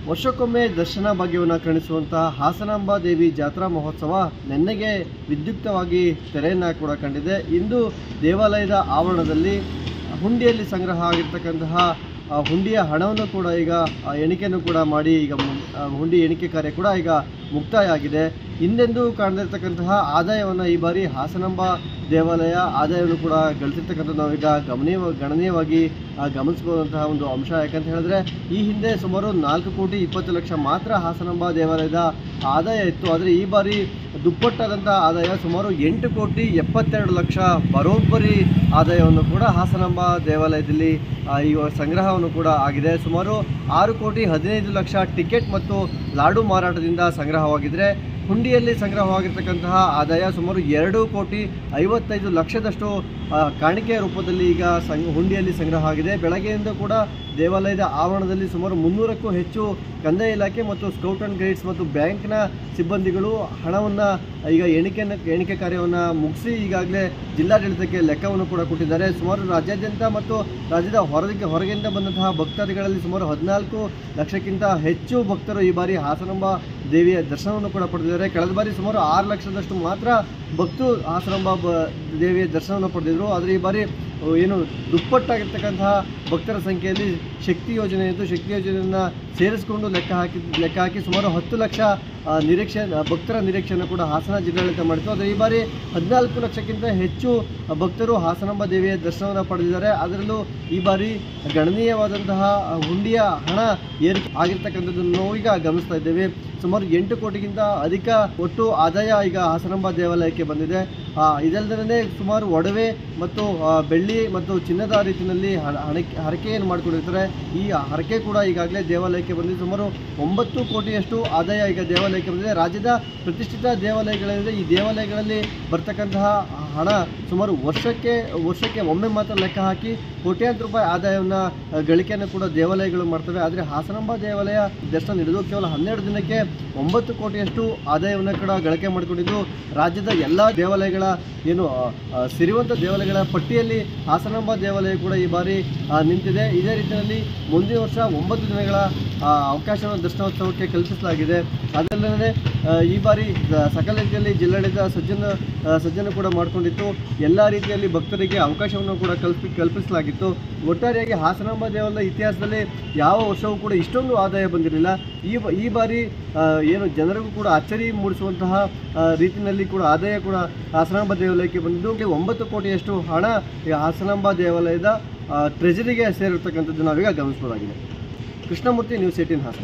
ವರ್ಷಕ್ಕೊಮ್ಮೆ ದರ್ಶನ ಭಾಗ್ಯವನ್ನು ಕರುಣಿಸುವಂತಹ ಹಾಸನಾಂಬ ದೇವಿ ಜಾತ್ರಾ ಮಹೋತ್ಸವ ನೆನ್ನೆಗೆ ವಿದ್ಯುಕ್ತವಾಗಿ ತೆರೆಯನ್ನು ಕೂಡ ಕಂಡಿದೆ ಇಂದು ದೇವಾಲಯದ ಆವರಣದಲ್ಲಿ ಹುಂಡಿಯಲ್ಲಿ ಸಂಗ್ರಹ ಆಗಿರ್ತಕ್ಕಂತಹ ಆ, ಹುಂಡಿಯ ಹಣವನ್ನು ಕೂಡ ಈಗ ಆ, ಎಣಿಕೆಯನ್ನು ಕೂಡ ಮಾಡಿ ಈಗ ಮು- ಆ, ಹುಂಡಿ ಎಣಿಕೆ ಕಾರ್ಯ ಕೂಡ ಈಗ ಮುಕ್ತಾಯ ಆಗಿದೆ ಹಿಂದೆಂದೂ ಕಾಣದಿರ್ತಕ್ಕಂತಹ ಆದಾಯವನ್ನು ಈ ಬಾರಿ ಹಾಸನಾಂಬ ದೇವಾಲಯ ಆದಾಯವನ್ನು ಕೂಡ ಗಳಿಸಿರ್ತಕ್ಕಂಥ ನಾವೀಗ ಗಮನೀಯ ಗಣನೀಯವಾಗಿ ಆ, ಗಮನಿಸಬಹುದಂತಹ ಒಂದು ಅಂಶ ಯಾಕಂತ ಹೇಳಿದ್ರೆ ಈ ಹಿಂದೆ ಸುಮಾರು ನಾಲ್ಕು ಕೋಟಿ ಇಪ್ಪತ್ತು ಲಕ್ಷ ಮಾತ್ರ ಹಾಸನಾಂಬ ದೇವಾಲಯದ ಆದಾಯ ಇತ್ತು ಆದರೆ ಈ ಬಾರಿ ದುಪ್ಪಟ್ಟಾದಂತಹ ಆದಾಯ ಸುಮಾರು ಎಂಟು ಕೋಟಿ ಎಪ್ಪತ್ತೆರಡು ಲಕ್ಷ ಬರೋಬ್ಬರಿ ಆದಾಯವನ್ನು ಕೂಡ ಹಾಸನಾಂಬ ದೇವಾಲಯದಲ್ಲಿ ಆ, ಈಗ ಸಂಗ್ರಹವನ್ನು ಕೂಡ ಆಗಿದೆ ಸುಮಾರು ಆರು ಕೋಟಿ ಹದಿನೈದು ಲಕ್ಷ ಟಿಕೆಟ್ ಮತ್ತು ಲಾಡು ಮಾರಾಟದಿಂದ ಸಂಗ್ರಹವಾಗಿದ್ದರೆ ಹುಂಡಿಯಲ್ಲಿ ಸಂಗ್ರಹವಾಗಿರ್ತಕ್ಕಂತಹ ಆದಾಯ ಸುಮಾರು ಎರಡು ಕೋಟಿ ಐವತ್ತೈದು ಲಕ್ಷದಷ್ಟು ಆ, ಕಾಣಿಕೆಯ ರೂಪದಲ್ಲಿ ಈಗ ಸಂಗ್ ಹುಂಡಿಯಲ್ಲಿ ಸಂಗ್ರಹ ಆಗಿದೆ ಬೆಳಗ್ಗೆಯಿಂದ ಕೂಡ ದೇವಾಲಯದ ಆವರಣದಲ್ಲಿ ಸುಮಾರು ಮುನ್ನೂರಕ್ಕೂ ಹೆಚ್ಚು ಕಂದಾಯ ಇಲಾಖೆ ಮತ್ತು ಸ್ಕೌಟ್ ಆ್ಯಂಡ್ ಗೈಡ್ಸ್ ಮತ್ತು ಬ್ಯಾಂಕ್ನ ಸಿಬ್ಬಂದಿಗಳು ಹಣವನ್ನು ಈಗ ಎಣಿಕೆಯನ್ನು ಎಣಿಕೆ ಕಾರ್ಯವನ್ನು ಮುಗಿಸಿ ಈಗಾಗಲೇ ಜಿಲ್ಲಾಡಳಿತಕ್ಕೆ ಲೆಕ್ಕವನ್ನು ಕೂಡ ಕೊಟ್ಟಿದ್ದಾರೆ ಸುಮಾರು ರಾಜ್ಯಾದ್ಯಂತ ಮತ್ತು ರಾಜ್ಯದ ಹೊರಗೆ ಹೊರಗಿಂದ ಬಂದಂತಹ ಭಕ್ತಾದಿಗಳಲ್ಲಿ ಸುಮಾರು ಹದಿನಾಲ್ಕು ಲಕ್ಷಕ್ಕಿಂತ ಹೆಚ್ಚು ಭಕ್ತರು ಈ ಬಾರಿ ಹಾಸನಾಂಬ ದೇವಿಯ ದರ್ಶನವನ್ನು ಕೂಡ ಪಡೆದಿದ್ದಾರೆ ಕಳೆದ ಬಾರಿ ಸುಮಾರು ಆರು ಲಕ್ಷದಷ್ಟು ಮಾತ್ರ ಭಕ್ತರು ಹಾಸನಾಂಬ ಬ ದೇವಿಯ ದರ್ಶನವನ್ನು ಪಡೆದಿದ್ದರು ಆದರೆ ಈ ಬಾರಿ ಅಹ್, ಏನು ದುಪ್ಪಟ್ಟಾಗಿರ್ತಕ್ಕಂತಹ ಭಕ್ತರ ಸಂಖ್ಯೆಯಲ್ಲಿ ಶಕ್ತಿ ಯೋಜನೆ ಇದ್ದು ಶಕ್ತಿ ಯೋಜನೆಯನ್ನು ಸೇರಿಸಿಕೊಂಡು ಲೆಕ್ಕ ಹಾಕಿ ಲೆಕ್ಕ ಹಾಕಿ ಸುಮಾರು ಹತ್ತು ಲಕ್ಷ ಆ, ನಿರೀಕ್ಷೆ ಆ, ಭಕ್ತರ ನಿರೀಕ್ಷೆಯನ್ನು ಕೂಡ ಹಾಸನ ಜಿಲ್ಲಾಡಳಿತ ಮಾಡಿತ್ತು ಆದರೆ ಈ ಬಾರಿ ಹದಿನಾಲ್ಕು ಲಕ್ಷಕ್ಕಿಂತ ಹೆಚ್ಚು ಭಕ್ತರು ಹಾಸನಾಂಬ ದೇವಿಯ ದರ್ಶನವನ್ನು ಪಡೆದಿದ್ದಾರೆ ಅದರಲ್ಲೂ ಈ ಬಾರಿ ಗಣನೀಯವಾದಂತಹ ಆ, ಹುಂಡಿಯ ಹಣ ಏರಿಕೆ ಆಗಿರ್ತಕ್ಕಂಥದ್ದನ್ನು ನಾವು ಈಗ ಗಮನಿಸ್ತಾ ಇದ್ದೇವೆ ಸುಮಾರು ಎಂಟು ಕೋಟಿಗಿಂತ ಅಧಿಕ ಒಟ್ಟು ಆದಾಯ ಈಗ ಹಾಸನಾಂಬ ದೇವಾಲಯಕ್ಕೆ ಬಂದಿದೆ ಆ, ಇದಲ್ಲದೆ ಸುಮಾರು ಒಡವೆ ಮತ್ತು ಆ, ಬೆಳ್ಳಿ ಮತ್ತು ಚಿನ್ನದ ರೀತಿಯಲ್ಲಿ ಹಣ- ಹಣಕ್ಕೆ ಹರಕೆಯನ್ನು ಮಾಡಿಕೊಂಡಿರ್ತಾರೆ ಈ ಹರಕೆ ಕೂಡ ಈಗಾಗಲೇ ದೇವಾಲಯಕ್ಕೆ ಬಂದಿದೆ ಸುಮಾರು ಒಂಬತ್ತು ಕೋಟಿಯಷ್ಟು ಆದಾಯ ಈಗ ದೇವಾಲಯಕ್ಕೆ ಬಂದಿದೆ ರಾಜ್ಯದ ಪ್ರತಿಷ್ಠಿತ ದೇವಾಲಯಗಳಿಂದ ಈ ದೇವಾಲಯಗಳಲ್ಲಿ ಬರ್ತಕ್ಕಂತಹ ಹಣ ಸುಮಾರು ವರ್ಷಕ್ಕೆ ವರ್ಷಕ್ಕೆ ಒಮ್ಮೆ ಮಾತ್ರ ಲೆಕ್ಕ ಹಾಕಿ ಕೋಟ್ಯಾಂತರ ರೂಪಾಯಿ ಆದಾಯವನ್ನು ಗಳಿಕೆಯನ್ನು ಕೂಡ ದೇವಾಲಯಗಳು ಮಾಡ್ತವೆ ಆದರೆ ಹಾಸನಾಂಬ ದೇವಾಲಯ ದರ್ಶನ ನಡೆದು ಕೇವಲ ಹನ್ನೆರಡು ದಿನಕ್ಕೆ ಒಂಬತ್ತು ಕೋಟಿಯಷ್ಟು ಆದಾಯವನ್ನು ಕೂಡ ಗಳಿಕೆ ಮಾಡಿಕೊಂಡಿದ್ದು ರಾಜ್ಯದ ಎಲ್ಲ ದೇವಾಲಯಗಳ ಏನು ಆ, ಆ, ಸಿರಿವಂತ ದೇವಾಲಯಗಳ ಪಟ್ಟಿಯಲ್ಲಿ ಹಾಸನಾಂಬ ದೇವಾಲಯ ಕೂಡ ಈ ಬಾರಿ ಆ, ನಿಂತಿದೆ ಇದೇ ರೀತಿಯಲ್ಲಿ ಮುಂದಿನ ವರ್ಷ ಒಂಬತ್ತು ದಿನಗಳ ಆ, ಅವಕಾಶವನ್ನು ದರ್ಶನೋತ್ಸವಕ್ಕೆ ಕಲ್ಪಿಸಲಾಗಿದೆ ಅದಲ್ಲದೆ ಆ, ಈ ಬಾರಿ ದ- ಸಕಲ ರೀತಿಯಲ್ಲಿ ಜಿಲ್ಲಾಡಳಿತ ಸಜ್ಜನ ಆ, ಸಜ್ಜನ ಕೂಡ ಮಾಡಿಕೊಂಡಿತ್ತು ಎಲ್ಲ ರೀತಿಯಲ್ಲಿ ಭಕ್ತರಿಗೆ ಅವಕಾಶವನ್ನು ಕೂಡ ಕಲ್ಪಿ ಕಲ್ಪಿಸಲಾಗಿತ್ತು ಒಟ್ಟಾರೆಯಾಗಿ ಹಾಸನಾಂಬ ದೇವಾಲಯದ ಇತಿಹಾಸದಲ್ಲಿ ಯಾವ ವರ್ಷವೂ ಕೂಡ ಇಷ್ಟೊಂದು ಆದಾಯ ಬಂದಿರಲಿಲ್ಲ ಈ ಬ- ಈ ಬಾರಿ ಆ, ಏನು ಜನರಿಗೂ ಕೂಡ ಅಚ್ಚರಿ ಮೂಡಿಸುವಂತಹ ಆ, ರೀತಿಯಲ್ಲಿ ಕೂಡ ಆದಾಯ ಕೂಡ ಹಾಸನಾಂಬ ದೇವಾಲಯಕ್ಕೆ ಬಂದಿದ್ದು ಒಂಬತ್ತು ಕೋಟಿಯಷ್ಟು ಹಣ ಈ ಹಾಸನಾಂಬ ದೇವಾಲಯದ ಆ, ಟ್ರೆಜರಿಗೆ ಸೇರಿರ್ತಕ್ಕಂಥದ್ದು ನಾವೀಗ ಗಮನಿಸಬಹುದಾಗಿದೆ ಕೃಷ್ಣಮೂರ್ತಿ ನ್ಯೂಸ್ ಏಟೀನ್ ಹಾಸನ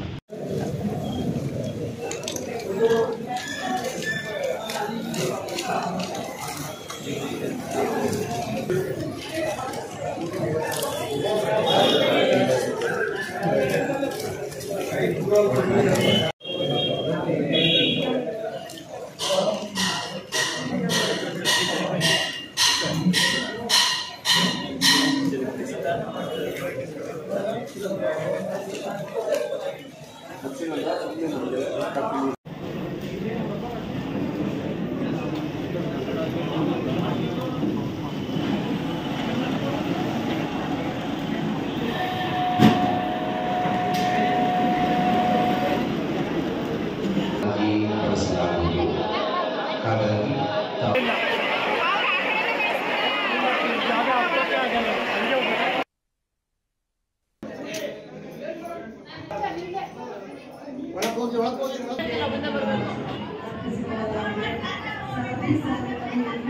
ಆಗಿ ಬಳಸಲಾಗುವುದು ಹಾಗಾಗಿ ತಾವು ಒಳಗೆ ಹೋಗಿ ಒಳಗೆ ಹೋಗಿ